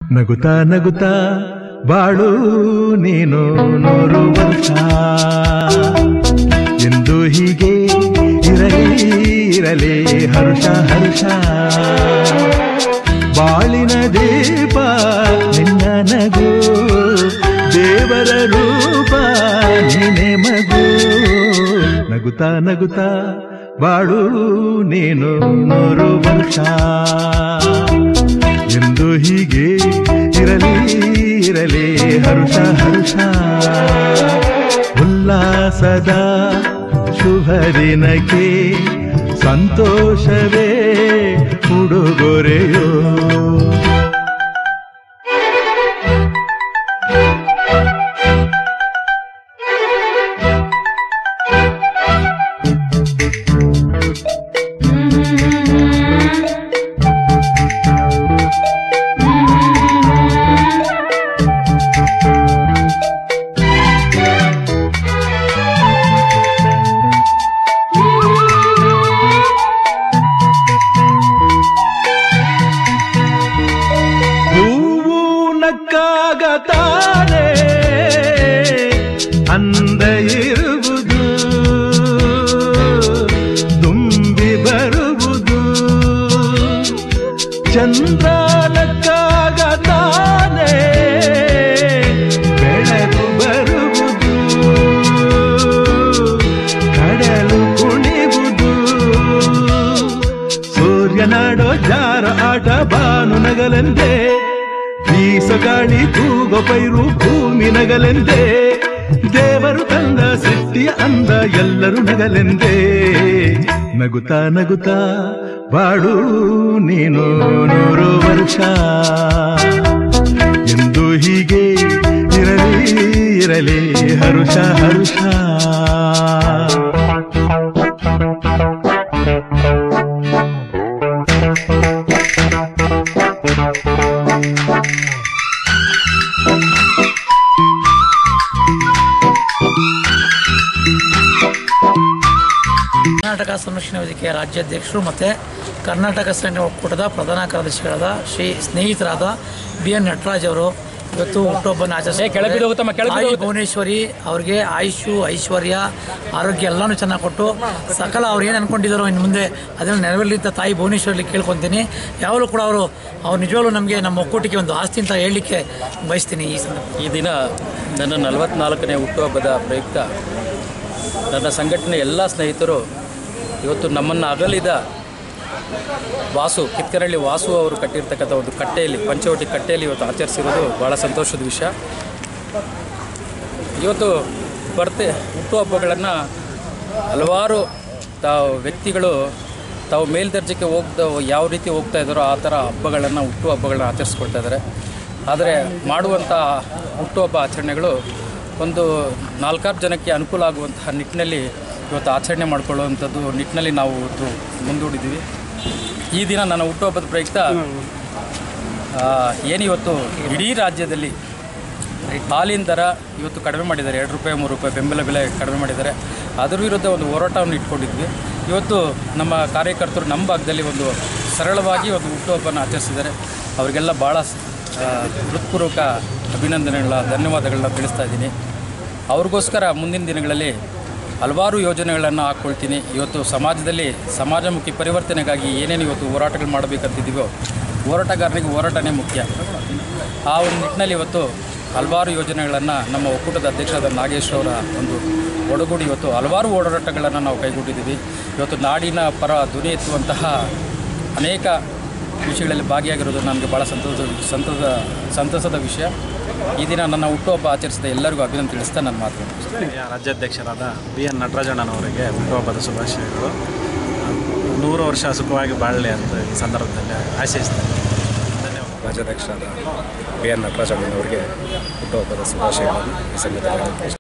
ನಗುತ್ತಾ ನಗುತ್ತಾ ಬಾಳು ನೀನು ನೂರು ವರ್ಷ ಎಂದು ಹೀಗೆ ಇರಲಿ ಇರಲಿ ಹರುಷ ಹರುಷ ಬಾಳಿನ ದೀಪ ನಿನ್ನ ನಗು ದೇವರ ರೂಪ ನೀನೆ ಮಗು ನಗುತ್ತಾ ನಗುತ್ತಾ ಬಾಳು ನೀನು ನೂರು ವರ್ಷ ಎಂದು ಹೀಗೆ ಇರಲಿ ಇರಲಿ ಹರುಷ ಹರುಷ ಉಲ್ಲಾಸದ ಶುಭ ದಿನಕ್ಕೆ ಸಂತೋಷವೇ ಉಡುಗೊರೆಯೋ ಹೂವು ನಕ್ಕಾಗ ತಾನೇ ಅಂದ ಇರುವುದು ತುಂಬಿ ಬರುವುದು ಚಂದ್ರ ನಕ್ಕಾಗ ತಾನೇ ಬೆಳಕು ಬರುವುದು ಕಡಲು ಕುಣಿವುದು ಸೂರ್ಯನಾಡೋ ಜಾರ ಆಟ ಬಾನು ನಗಲೆಂದೇ ಬೀಸಗಾಳಿ ತೂಗೋ ಪೈರು ಭೂಮಿ ನಗಲೆಂದೇ ದೇವರು ತಂದ ಸೃಷ್ಟಿಯ ಅಂದ ಎಲ್ಲರೂ ನಗಲೆಂದೇ ನಗುತ್ತಾ ನಗುತ್ತಾ ಬಾಳು ನೀನು ನೂರು ವರ್ಷ ಎಂದು ಹೀಗೆ ಇರಲಿ ಇರಲಿ ಹರುಷ ಹರುಷ ಕರ್ನಾಟಕ ಸಂರಕ್ಷಣಾ ವೇದಿಕೆಯ ರಾಜ್ಯಾಧ್ಯಕ್ಷರು ಮತ್ತು ಕರ್ನಾಟಕ ಸೈನ್ಯ ಒಕ್ಕೂಟದ ಪ್ರಧಾನ ಕಾರ್ಯದರ್ಶಿಗಳಾದ ಶ್ರೀ ಸ್ನೇಹಿತರಾದ ಬಿ ಎನ್ ನಟರಾಜ್ ಅವರು ಇವತ್ತು ಹುಟ್ಟುಹಬ್ಬನ ಏ, ಕೆಳಗೆ ಹೋಗುತ್ತಮ್ಮ, ಕೆಳಗೆ ತಾಯಿ ಹೋಗುತ್ತೆ. ಭುವನೇಶ್ವರಿ ಅವ್ರಿಗೆ ಆಯುಷು ಐಶ್ವರ್ಯ ಆರೋಗ್ಯ ಎಲ್ಲನೂ ಚೆನ್ನಾಗಿ ಕೊಟ್ಟು ಸಕಲ ಅವ್ರು ಏನು ಅನ್ಕೊಂಡಿದ್ದಾರೋ ಇನ್ನು ಮುಂದೆ ಅದನ್ನು ನೆರವೇರಲಿ ಅಂತ ತಾಯಿ ಭುವನೇಶ್ವರಲ್ಲಿ ಕೇಳ್ಕೊತೀನಿ ಯಾವಾಗಲೂ ಕೂಡ ಅವರು ಅವ್ರು ನಿಜವಾಗ್ಲೂ ನಮಗೆ ನಮ್ಮ ಒಕ್ಕೂಟಿಗೆ ಒಂದು ಆಸ್ತಿ ಅಂತ ಹೇಳಲಿಕ್ಕೆ ಬಯಸ್ತೀನಿ ಈ ಸಂದರ್ಭ ಈ ದಿನ ನನ್ನ ನಲವತ್ನಾಲ್ಕನೇ ಹುಟ್ಟುಹಬ್ಬದ ಪ್ರಯುಕ್ತ ನನ್ನ ಸಂಘಟನೆ ಎಲ್ಲ ಸ್ನೇಹಿತರು ಇವತ್ತು ನಮ್ಮನ್ನು ಅಗಲಿದ ವಾಸು ಕಿತ್ಕರಳ್ಳಿ ವಾಸು ಅವರು ಕಟ್ಟಿರ್ತಕ್ಕಂಥ ಒಂದು ಕಟ್ಟೆಯಲ್ಲಿ ಪಂಚವಟಿ ಕಟ್ಟೆಯಲ್ಲಿ ಇವತ್ತು ಆಚರಿಸಿರೋದು ಭಾಳ ಸಂತೋಷದ ವಿಷಯ ಇವತ್ತು ಬರ್ತೆ ಹುಟ್ಟುಹಬ್ಬಗಳನ್ನು ಹಲವಾರು ತಾವು ವ್ಯಕ್ತಿಗಳು ತಾವು ಮೇಲ್ದರ್ಜೆಗೆ ಹೋಗ್ದ ಯಾವ ರೀತಿ ಹೋಗ್ತಾ ಇದ್ದಾರೋ ಆ ಥರ ಹಬ್ಬಗಳನ್ನು ಹುಟ್ಟುಹಬ್ಬಗಳನ್ನ ಆಚರಿಸ್ಕೊಳ್ತಾ ಇದ್ದಾರೆ ಆದರೆ ಮಾಡುವಂಥ ಹುಟ್ಟುಹಬ್ಬ ಆಚರಣೆಗಳು ಒಂದು ನಾಲ್ಕಾರು ಜನಕ್ಕೆ ಅನುಕೂಲ ಆಗುವಂತಹ ನಿಟ್ಟಿನಲ್ಲಿ ಇವತ್ತು ಆಚರಣೆ ಮಾಡಿಕೊಳ್ಳುವಂಥದ್ದು ನಿಟ್ಟಿನಲ್ಲಿ ನಾವು ಇವತ್ತು ಮುಂದೂಡಿದ್ದೀವಿ ಈ ದಿನ ನನ್ನ ಹುಟ್ಟುಹಬ್ಬದ ಪ್ರಯುಕ್ತ ಆ, ಏನಿವತ್ತು ಇಡೀ ರಾಜ್ಯದಲ್ಲಿ ಹಾಲಿನ ದರ ಇವತ್ತು ಕಡಿಮೆ ಮಾಡಿದ್ದಾರೆ ಎರಡು ರೂಪಾಯಿ ಮೂರು ರೂಪಾಯಿ ಬೆಂಬಲ ಬೆಲೆ ಕಡಿಮೆ ಮಾಡಿದ್ದಾರೆ ಅದರ ವಿರುದ್ಧ ಒಂದು ಹೋರಾಟವನ್ನು ಇಟ್ಕೊಂಡಿದ್ವಿ ಇವತ್ತು ನಮ್ಮ ಕಾರ್ಯಕರ್ತರು ನಮ್ಮ ಭಾಗದಲ್ಲಿ ಒಂದು ಸರಳವಾಗಿ ಒಂದು ಹುಟ್ಟುಹಬ್ಬನ ಆಚರಿಸಿದ್ದಾರೆ ಅವರಿಗೆಲ್ಲ ಭಾಳ ಆ, ಹೃತ್ಪೂರ್ವಕ ಅಭಿನಂದನೆಗಳ ಧನ್ಯವಾದಗಳನ್ನ ತಿಳಿಸ್ತಾ ಇದ್ದೀನಿ ಅವ್ರಿಗೋಸ್ಕರ ಮುಂದಿನ ದಿನಗಳಲ್ಲಿ ಹಲವಾರು ಯೋಜನೆಗಳನ್ನು ಹಾಕ್ಕೊಳ್ತೀನಿ ಇವತ್ತು ಸಮಾಜದಲ್ಲಿ ಸಮಾಜಮುಖಿ ಪರಿವರ್ತನೆಗಾಗಿ ಏನೇನು ಇವತ್ತು ಹೋರಾಟಗಳು ಮಾಡಬೇಕಂತಿದ್ದೀವೋ ಹೋರಾಟಗಾರನಿಗೆ ಹೋರಾಟನೇ ಮುಖ್ಯ ಆ ಒಂದು ನಿಟ್ಟಿನಲ್ಲಿ ಇವತ್ತು ಹಲವಾರು ಯೋಜನೆಗಳನ್ನು ನಮ್ಮ ಒಕ್ಕೂಟದ ಅಧ್ಯಕ್ಷರಾದ ನಾಗೇಶ್ ಅವರ ಒಂದು ಒಡಗೂಡಿ ಇವತ್ತು ಹಲವಾರು ಹೋರಾಟಗಳನ್ನು ನಾವು ಕೈಗೊಂಡಿದ್ದೀವಿ ಇವತ್ತು ನಾಡಿನ ಪರ ಧ್ವನಿ ಎತ್ತುವಂತಹ ಅನೇಕ ವಿಷಯಗಳಲ್ಲಿ ಭಾಗಿಯಾಗಿರೋದು ನನಗೆ ಭಾಳ ಸಂತೋಷ ಸಂತೋಷ ಸಂತಸದ ವಿಷಯ ಈ ದಿನ ನನ್ನ ಹುಟ್ಟುಹಬ್ಬ ಆಚರಿಸಿದ ಎಲ್ಲರಿಗೂ ಅಭಿನಂದನೆ ತಿಳಿಸ್ತಾ ನನ್ನ ಮಾತು ಮುಗಿಸ್ತೇನೆ. ರಾಜ್ಯಾಧ್ಯಕ್ಷರಾದ ಬಿ ಎನ್ ನಟರಾಜಣ್ಣನವರಿಗೆ ಹುಟ್ಟುಹಬ್ಬದ ಶುಭಾಶಯಗಳು ನೂರು ವರ್ಷ ಸುಖವಾಗಿ ಬಾಳಲಿ ಅಂತ ಈ ಸಂದರ್ಭದಲ್ಲಿ ಆಶಯಿಸ್ತೇನೆ ಧನ್ಯವಾದ ರಾಜ್ಯಾಧ್ಯಕ್ಷರಾದ ಬಿ ಎನ್ ನಟರಾಜಣ್ಣನವರಿಗೆ ಹುಟ್ಟುಹಬ್ಬದ ಶುಭಾಶಯಗಳನ್ನು ಈ ಸಂದರ್ಭದಲ್ಲಿ